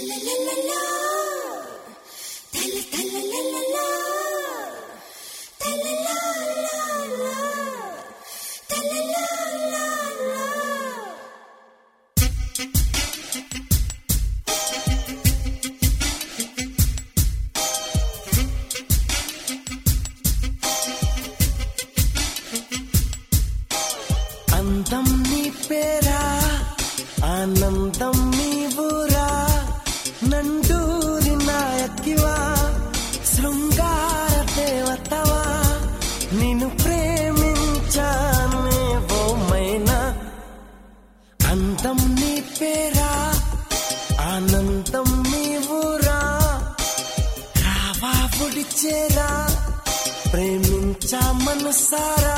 అందం నీ పేరా ఆనందం నీ ఊరా నండూరి నాయకివా శృంగార దేవతవా నిన్ను ప్రేమించానే ఓ మైనా అందం నీ పేరా ఆనందం నీ ఊరా రావా చేరా ప్రేమించా మనసారా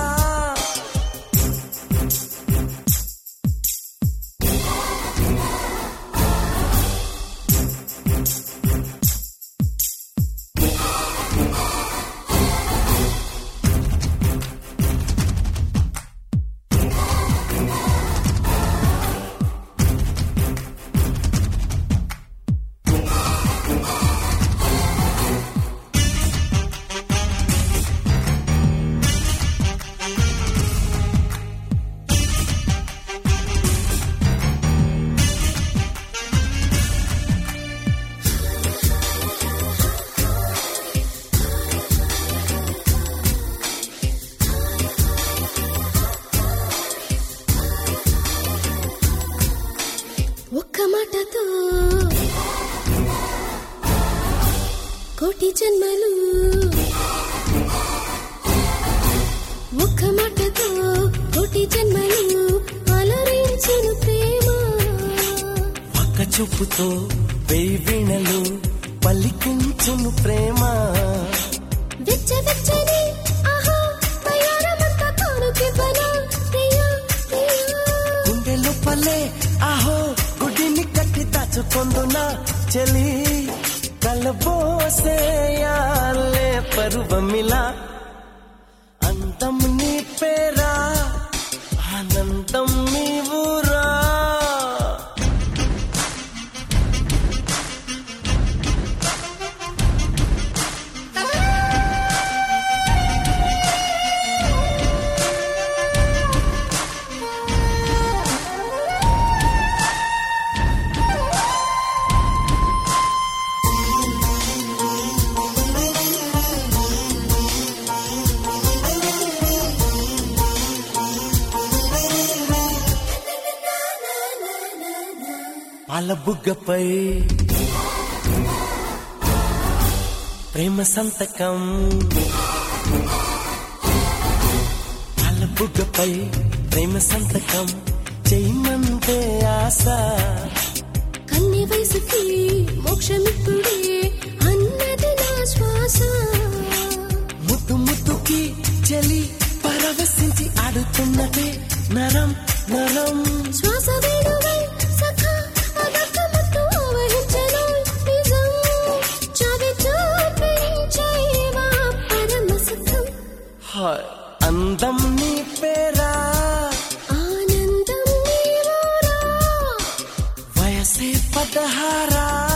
ఒక్క మాటతో కోటి జన్మలు ఒక్క మాటతో కోటి జన్మలు అలరించిన ప్రేమ ఒక్క చూపుతో వెయ్యి వీణలు పలికించును ప్రేమ వెచ్చ వెచ్చని ఆహా తయారమంతా కానుకివ్వనా ప్రియా ప్రియా గుండెలు పల్లె ఆహో గుడిని కట్టి దాచుకొందునా చెలి కలబోసేయాలే పరువమిలా అందం నీ పేరా ఆనందం నీ ఊరా పాల బుగ్గపై ప్రేమ సంతకం పాల బుగ్గపై ప్రేమ సంతకం చేయమంతే ఆశ కన్నె వయసుకి మోక్షమిప్పుడే అన్నది నా శ్వాస ముద్దు ముద్దుకి చలి పరవశించి ఆడుతున్నదే నరం నరం శ్వాస వేణువై సఖా అదక్క మత్తు ఆవహించెను నిజం చావి చూపించేవా పరమ సుఖం హాయ్ అందం నీ పేరా ఆనందం నీవోరా వయసే పదహారా